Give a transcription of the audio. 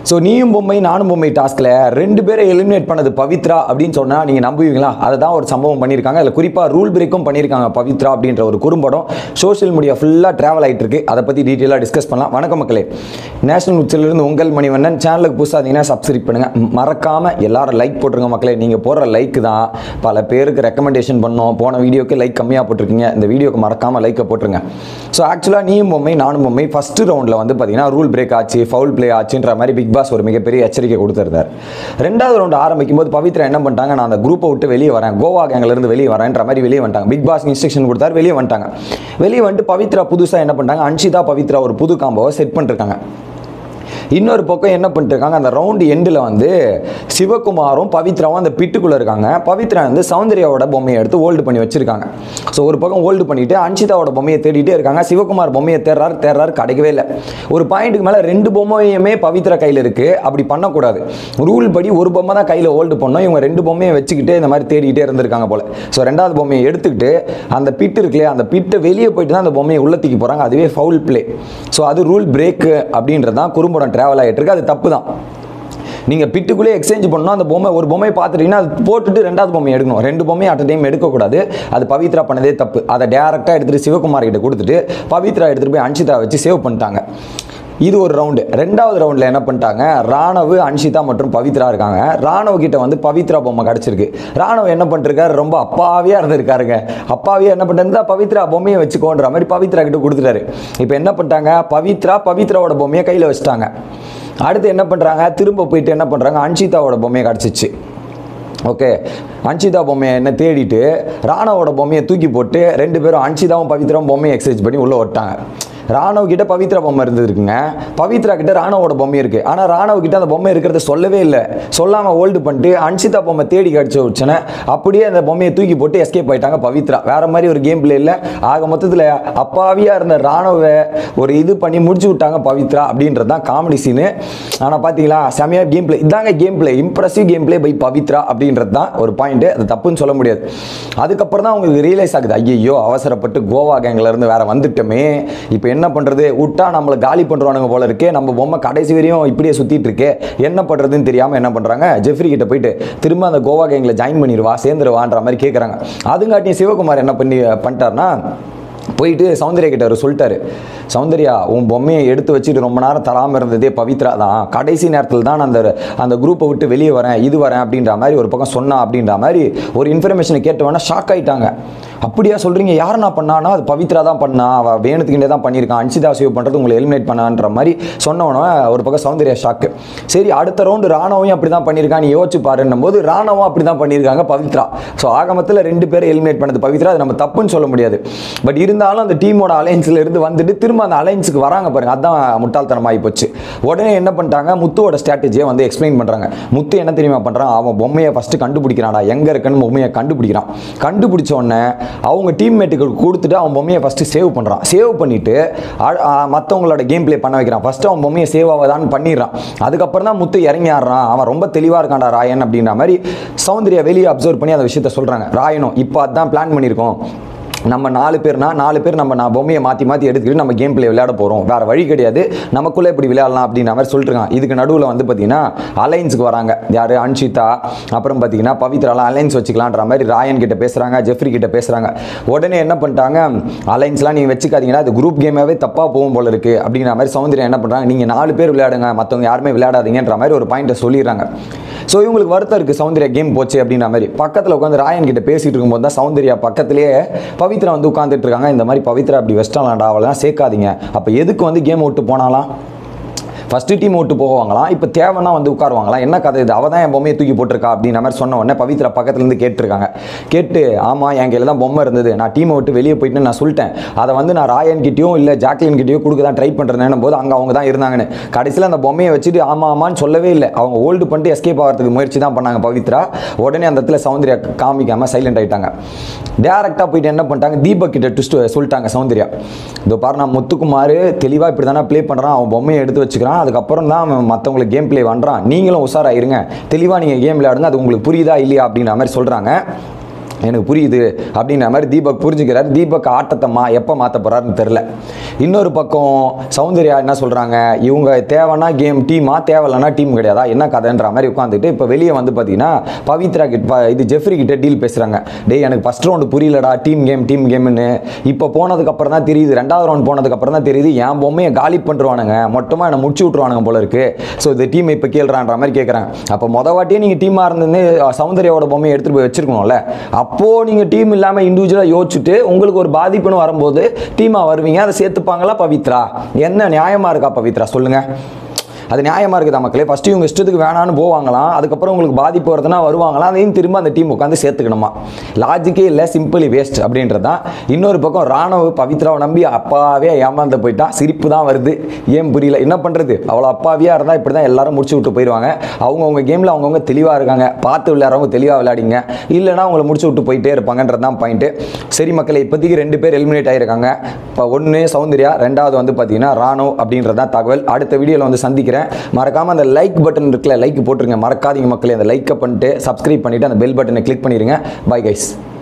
so நீயும் பொம்மை நானும் பொம்மை டாஸ்கில் ரெண்டு பேரை எலிமினேட் பண்ணது பவித்ரா அப்படின்னு சொன்னால் நீங்கள் நம்புவீங்களா அதை தான் ஒரு சம்பவம் பண்ணியிருக்காங்க அதில் குறிப்பாக ரூல் பிரேக்கும் பண்ணியிருக்காங்க பவித்ரா அப்படின்ற ஒரு குறும்படம் சோஷியல் மீடியா ஃபுல்லாக ட்ராவல் ஆகிட்டு இருக்கு அதை பற்றி டீட்டெயிலாக டிஸ்கஸ் பண்ணலாம் வணக்கம் மக்களே நேஷனல் உச்சிலிருந்து உங்கள் மணிவண்ணன் சேனலுக்கு புதுசாக இருந்தீங்கன்னா சப்ஸ்கிரைப் பண்ணுங்கள் மறக்காமல் எல்லாரும் லைக் போட்டுருங்க மக்களே நீங்கள் போடுற லைக் தான் பல பேருக்கு ரெக்கமெண்டேஷன் பண்ணோம் போன வீடியோக்கு லைக் கம்மியாக போட்டிருக்கீங்க இந்த வீடியோக்கு மறக்காமல் லைக்கை போட்டுருங்க ஸோ ஆக்சுவலாக நீயும் பொம்மை நானும் பொம்மை ஃபஸ்ட்டு ரவுண்டில் வந்து பார்த்தீங்கன்னா ரூல் பிரேக் ஆச்சு ஃபவுல் ப்ளே ஆச்சுன்ற மாதிரி பிக் பாஸ் ஒரு மிகப்பெரிய எச்சரிக்கை கொடுத்துருந்தார் ரெண்டாவது ரவுண்ட் ஆரம்பிக்கும் போது பவித்ரா என்ன பண்ணிட்டாங்க நான் அந்த குரூப்பை விட்டு வெளியே வரேன் கோவா கேங்ல இருந்து வெளியே வரேன்ற மாதிரி வெளியே வந்துட்டாங்க பிக் பாஸ் இன்ஸ்ட்ரக்ஷன் கொடுத்தாரு வெளியே வந்துட்டாங்க வெளியே வந்துட்டு பவித்ரா புதுசாக என்ன பண்ணிட்டாங்க அன்ஷிதா பவித்ரா ஒரு புது காம்போவை செட் பண்ணிருக்காங்க இன்னொரு பக்கம் என்ன பண்ணிட்டு இருக்காங்க அந்த ரவுண்டு எண்டில் வந்து சிவகுமாரும் பவித்ராவும் அந்த பிட்டுக்குள்ளே இருக்காங்க பவித்ரா வந்து சௌந்தர்யாவோட பொம்மையை எடுத்து ஹோல்டு பண்ணி வச்சிருக்காங்க ஸோ ஒரு பக்கம் ஹோல்டு பண்ணிட்டு அன்ஷிதாவோட பொம்மையை தேடிட்டே இருக்காங்க சிவகுமார் பொம்மையை தேடுறாரு தேடுறாரு கிடைக்கவே இல்லை ஒரு பாயிண்ட்டுக்கு மேலே ரெண்டு பொம்மையுமே பவித்ரா கையில் இருக்குது அப்படி பண்ணக்கூடாது ரூல் படி ஒரு பொம்மை தான் கையில் ஹோல்டு பண்ணோம் இவங்க ரெண்டு பொம்மையை வச்சுக்கிட்டு இந்த மாதிரி தேடிக்கிட்டே இருந்திருக்காங்க போல ஸோ ரெண்டாவது பொம்மையை எடுத்துக்கிட்டு அந்த பிட்டு இருக்குல்லையா அந்த பிட்டை வெளியே போயிட்டு தான் அந்த பொம்மையை உள்ள தூக்கி போகிறாங்க அதுவே ஃபவுல் ப்ளே ஸோ அது ரூல் பிரேக் அப்படின்றது தான் குறும்படம் ட்ராவல் ஆகிட்டு இருக்கு அது தப்பு தான் நீங்கள் பிட்டுக்குள்ளே எக்ஸ்சேஞ்ச் பண்ணணும் அந்த பொம்மை ஒரு பொம்மையை பார்த்துட்டீங்கன்னா அது போட்டுட்டு ரெண்டாவது பொம்மையை எடுக்கணும் ரெண்டு பொம்மையை அட் டைம் எடுக்கக்கூடாது அது பவித்ரா பண்ணதே தப்பு அதை டேரெக்டாக எடுத்துகிட்டு சிவகுமார் கிட்ட கொடுத்துட்டு பவித்ரா எடுத்துகிட்டு போய் அன்ஷிதா வச்சு சேவ் பண்ணிட்டாங்க இது ஒரு ரவுண்டு ரெண்டாவது ரவுண்டில் என்ன பண்ணிட்டாங்க ராணவ் அன்ஷிதா மற்றும் பவித்ரா இருக்காங்க ராணவ் கிட்ட வந்து பவித்ரா பொம்மை கிடச்சிருக்கு ராணவ் என்ன பண்ணிருக்காரு ரொம்ப அப்பாவியாக இருந்திருக்காருங்க அப்பாவியாக என்ன பண்ணிருந்தா பவித்ரா பொம்மையை வச்சுக்கோன்ற மாதிரி பவித்ரா கிட்ட கொடுத்துட்டாரு இப்போ என்ன பண்ணிட்டாங்க பவித்ரா பவித்ராவோட பொம்மையை கையில் வச்சுட்டாங்க அடுத்து என்ன பண்ணுறாங்க திரும்ப போயிட்டு என்ன பண்ணுறாங்க அன்ஷிதாவோட பொம்மையை கிடச்சிச்சு ஓகே அன்ஷிதா பொம்மையை என்ன தேடிட்டு ராணவோட பொம்மையை தூக்கி போட்டு ரெண்டு பேரும் அன்ஷிதாவும் பவித்ராவும் பொம்மையை எக்ஸசைஸ் பண்ணி உள்ளே விட்டாங்க ராணவ் கிட்ட பவித்ரா பொம்மை இருந்திருக்குங்க பவித்ரா கிட்ட ராணவோட பொம்மை இருக்கு ஆனால் ராணவ் கிட்ட அந்த பொம்மை இருக்கிறத சொல்லவே இல்லை சொல்லாமல் ஹோல்டு பண்ணிட்டு அன்ஷிதா பொம்மை தேடி கடிச்ச வச்சனே அப்படியே அந்த பொம்மையை தூக்கி போட்டு எஸ்கேப் ஆயிட்டாங்க பவித்ரா வேற மாதிரி ஒரு கேம் பிளே இல்லை ஆக மொத்தத்தில் அப்பாவியாக இருந்த ராணவை ஒரு இது பண்ணி முடிச்சு விட்டாங்க பவித்ரா அப்படின்றது தான் காமெடி சீனு ஆனால் பார்த்தீங்களா செமையாக கேம் பிளே இதாங்க game play impressive game play by Pavithra அப்படின்றது தான் ஒரு பாயிண்ட் அது தப்புன்னு சொல்ல முடியாது அதுக்கப்புறம் தான் உங்களுக்கு ரியலைஸ் ஆகுது ஐயோ அவசரப்பட்டு கோவா கேங்ல இருந்து வேற வந்துட்டோமே இப்போ என்ன பண்றது விட்டா நம்மளை காலி பண்றானுங்க போல இருக்கே நம்ம பொம்மை கடைசி வரையும் இப்படியே சுத்திட்டு இருக்கே என்ன பண்றதுன்னு தெரியாம என்ன பண்றாங்க ஜெஃப்ரி கிட்ட போயிட்டு திரும்ப அந்த கோவா கேங்ல ஜாயின் பண்ணிடுவா சேர்ந்துருவான்ற மாதிரி கேட்குறாங்க அதுங்காட்டியும் சிவகுமார் என்ன பண்ணி பண்ணிட்டாருன்னா போயிட்டு சௌந்தர்யா கிட்ட அவர் சொல்லிட்டாரு சௌந்தர்யா உன் பொம்மையை எடுத்து வச்சுட்டு ரொம்ப நேரம் தராமல் இருந்ததே பவித்ரா தான் கடைசி நேரத்தில் தான் நான் அந்த அந்த குரூப்பை விட்டு வெளியே வரேன் இது வரேன் அப்படின்ற மாதிரி ஒரு பக்கம் சொன்னா அப்படின்ற மாதிரி ஒரு இன்ஃபர்மேஷனை கேட்டவொன்னே ஷாக் ஆயிட்டாங்க அப்படியா சொல்றீங்க யார் நான் பண்ணானா அது பவித்ரா தான் பண்ணா அவள் வேணுத்துக்கிட்டே தான் பண்ணியிருக்கான் அன்சிதா சேவ் பண்ணுறது உங்களை எலிமினேட் பண்ணான்ற மாதிரி சொன்னவன ஒரு பக்கம் சௌந்தர்யா ஷாக்கு சரி அடுத்த ரவுண்டு ராணவையும் அப்படி தான் பண்ணியிருக்கான் நீ யோசிச்சு பாருன்னும் போது ராணவும் அப்படி தான் பண்ணியிருக்காங்க பவித்ரா ஸோ ஆகமத்தில் ரெண்டு பேரை எலிமினேட் பண்ணது பவித்ரா அது நம்ம தப்புன்னு சொல்ல முடியாது பட் இருந்தாலும் அந்த டீமோட அலைன்ஸில் இருந்து வந்துட்டு திரும்ப அந்த அலைன்ஸுக்கு வராங்க பாருங்க அதான் முட்டாள்தனமாகி போச்சு உடனே என்ன பண்ணிட்டாங்க முத்துவோட ஸ்ட்ராட்டஜியை வந்து எக்ஸ்பிளைன் பண்ணுறாங்க முத்து என்ன தெரியுமா பண்ணுறான் அவன் பொம்மையை ஃபஸ்ட்டு கண்டுபிடிக்கிறான்டா எங்கே இருக்குன்னு பொம்மையை கண்டுபிடிக்கிறான் கண்டுபிடிச்ச உடனே அவங்க டீம்மேட்டுக்கு கொடுத்துட்டு அவன் பொம்மையை ஃபஸ்ட்டு சேவ் பண்ணுறான் சேவ் பண்ணிவிட்டு மற்றவங்களோட கேம் ப்ளே பண்ண வைக்கிறான் ஃபஸ்ட்டு அவன் பொம்மையை சேவ் ஆகாதான்னு பண்ணிடுறான் அதுக்கப்புறம் தான் முத்து இறங்கி ஆடுறான் அவன் ரொம்ப தெளிவாக இருக்கான்டா ராயன் அப்படின்ற மாதிரி சௌந்தர்யா வெளியே அப்சர்வ் பண்ணி அந்த விஷயத்த சொல்கிறாங்க ராயனும் இப்போ அதான் பிளான் பண்ணியிருக்கோம் நம்ம நாலு பேர்னா நாலு பேர் நம்ம நான் பொம்மையை மாற்றி மாற்றி எடுத்துக்கிட்டு நம்ம கேம் பிளே விளையாட போகிறோம் வேறு வழி கிடையாது நமக்குள்ளே இப்படி விளையாடலாம் அப்படின்ற மாதிரி சொல்லிட்டுருக்கான் இதுக்கு நடுவில் வந்து பார்த்தீங்கன்னா அலைன்ஸுக்கு வராங்க யார் அன்ஷிதா அப்புறம் பார்த்தீங்கன்னா பவித்ராலாம் அலைன்ஸ் வச்சுக்கலான்ற மாதிரி ராயன் கிட்ட பேசுகிறாங்க ஜெஃப்ரி கிட்ட பேசுகிறாங்க உடனே என்ன பண்ணிட்டாங்க அலைன்ஸ்லாம் நீங்கள் வச்சுக்காதீங்கன்னா அது குரூப் கேமாகவே தப்பாக போகும் போல இருக்குது அப்படிங்கிற மாதிரி சௌந்தர்யா என்ன பண்ணுறாங்க நீங்கள் நாலு பேர் விளையாடுங்க மற்றவங்க யாருமே விளையாடாதீங்கன்ற மாதிரி ஒரு பாயிண்ட்டை சொல்லிடுறாங்க ஸோ இவங்களுக்கு வருத்தம் இருக்குது சௌந்தர்யா கேம் போச்சு அப்படின்ற மாதிரி பக்கத்தில் உட்காந்து ராயன் கிட்ட பேசிட்டு இருக்கும்போது தான் சௌந்தர்யா பக்கத்திலேயே பவித்ரா வந்து உட்காந்துட்டு இருக்காங்க இந்த மாதிரி பவித்ரா அப்படி வெஸ்டாலாண்டா அவளெல்லாம் சேர்க்காதீங்க அப்போ எதுக்கு வந்து கேம் விட்டு போனாலாம் ஃபஸ்ட்டு டீம் விட்டு போவாங்களாம் இப்போ தேவைன்னா வந்து உட்காருவாங்களாம் என்ன கதை இது அவள் தான் என் பொம்மையை தூக்கி போட்டிருக்கா அப்படின்ற மாதிரி சொன்ன உடனே பவித்ரா பக்கத்துலேருந்து கேட்டிருக்காங்க கேட்டு ஆமாம் என் கையில் தான் பொம்மை இருந்தது நான் டீமை விட்டு வெளியே போயிட்டு நான் சொல்லிட்டேன் அதை வந்து நான் ராயன் கிட்டேயும் இல்லை ஜாக்லின் கிட்டேயும் கொடுக்க தான் ட்ரை பண்ணுறேன் போது அங்கே அவங்க தான் இருந்தாங்கன்னு கடைசியில் அந்த பொம்மையை வச்சுட்டு ஆமாம் ஆமான்னு சொல்லவே இல்லை அவங்க ஹோல்டு பண்ணிட்டு எஸ்கேப் ஆகிறதுக்கு முயற்சி தான் பண்ணாங்க பவித்ரா உடனே அந்த இடத்துல சௌந்தர்யா காமிக்காமல் சைலண்ட் ஆயிட்டாங்க டேரெக்டாக போயிட்டு என்ன பண்ணிட்டாங்க தீபக் கிட்ட ட்விஸ்ட் சொல்லிட்டாங்க சௌந்தர்யா இதோ பாரு நான் முத்துக்குமார் தெளிவாக இப்படி தானே ப்ளே பண்ணுறான் அவன் பொம்மையை எடுத்து வச்சுக்கிறான் அதுக்கப்புறம் தான் அவன் மற்றவங்களுக்கு கேம் ப்ளே பண்ணுறான் நீங்களும் உஷாராயிருங்க தெளிவாக நீங்கள் கேம் விளையாடுங்க அது உங்களுக்கு புரியுதா இல்லையா அப்படின்ற மாதிரி சொல்கிறாங்க எனக்கு புரியுது அப்படின்ற மாதிரி தீபக் புரிஞ்சுக்கிறார் தீபக் ஆட்டத்தை மா எப்போ மாற்ற போகிறாருன்னு தெரில இன்னொரு பக்கம் சௌந்தர்யா என்ன சொல்கிறாங்க இவங்க தேவைன்னா கேம் டீமா தேவையில்லைன்னா டீம் கிடையாதா என்ன கதைன்ற மாதிரி உட்காந்துட்டு இப்போ வெளியே வந்து பார்த்தீங்கன்னா பவித்ரா கிட்ட ப- இது ஜெஃப்ரி கிட்ட டீல் பேசுகிறாங்க டேய் எனக்கு ஃபஸ்ட் ரவுண்டு புரியலடா டீம் கேம் டீம் கேம்னு இப்போ போனதுக்கப்புறம் தான் தெரியுது ரெண்டாவது ரவுண்ட் போனதுக்கப்புறம் தான் தெரியுது என் பொம்மையை காலி பண்ணுறானுங்க மொத்தமாக என்னை முடிச்சு விட்ருவானுங்க போல இருக்கு ஸோ இந்த டீம் இப்போ கேள்றான்ற மாதிரி கேட்குறாங்க அப்போ மொத வாட்டியே நீங்கள் டீமாக இருந்து சௌந்தர்யாவோட பொம்மையை எடுத்துகிட்டு போய் வச்சிருக்கணும்ல அப்போது நீங்கள் டீம் இல்லாமல் இண்டிவிஜுவலாக யோசிச்சுட்டு உங்களுக்கு ஒரு பாதிப்புன்னு வரும்போது டீமாக வருவீங்க அதை சேர்த்துப்பாங்களா பவித்ரா என்ன நியாயமாக இருக்கா பவித்ரா சொல்லுங்கள் அது நியாயமாக இருக்குதா மக்களே ஃபஸ்ட்டு இவங்க இஷ்டத்துக்கு வேணான்னு போவாங்களாம் அதுக்கப்புறம் உங்களுக்கு பாதிப்பு வருதுன்னா வருவாங்களாம் அதையும் திரும்ப அந்த டீம் உட்காந்து சேர்த்துக்கணுமா லாஜிக்கே இல்லை சிம்பிளி வேஸ்ட் அப்படின்றது தான் இன்னொரு பக்கம் ராணுவ பவித்ராவை நம்பி அப்பாவே ஏமாந்து போயிட்டா சிரிப்பு தான் வருது ஏன் புரியல என்ன பண்ணுறது அவ்வளோ அப்பாவியாக இருந்தால் இப்படி தான் எல்லாரும் முடிச்சு விட்டு போயிடுவாங்க அவங்கவுங்க கேமில் அவங்கவுங்க தெளிவாக இருக்காங்க பார்த்து விளையாடுறவங்க தெளிவாக விளையாடிங்க இல்லைன்னா அவங்கள முடிச்சு விட்டு போயிட்டே இருப்பாங்கன்றது தான் பாயிண்ட்டு சரி மக்களே இப்போதைக்கு ரெண்டு பேர் எலிமினேட் ஆகிருக்காங்க இப்போ ஒன்று சௌந்தர்யா ரெண்டாவது வந்து பார்த்தீங்கன்னா ராணு அப்படின்றது தான் தகவல் அடுத்த வீடியோவில் வந்து சந்திக்கிறேன் மறக்காமல் அந்த லைக் பட்டன் இருக்குல்ல லைக் போட்டுருங்க மறக்காதீங்க மக்களே அந்த லைக்கை பண்ணிட்டு சப்ஸ்கிரைப் பண்ணிவிட்டு அந்த பெல் பட்டனை கிளிக் பண்ணிடுங்க பை கைஸ்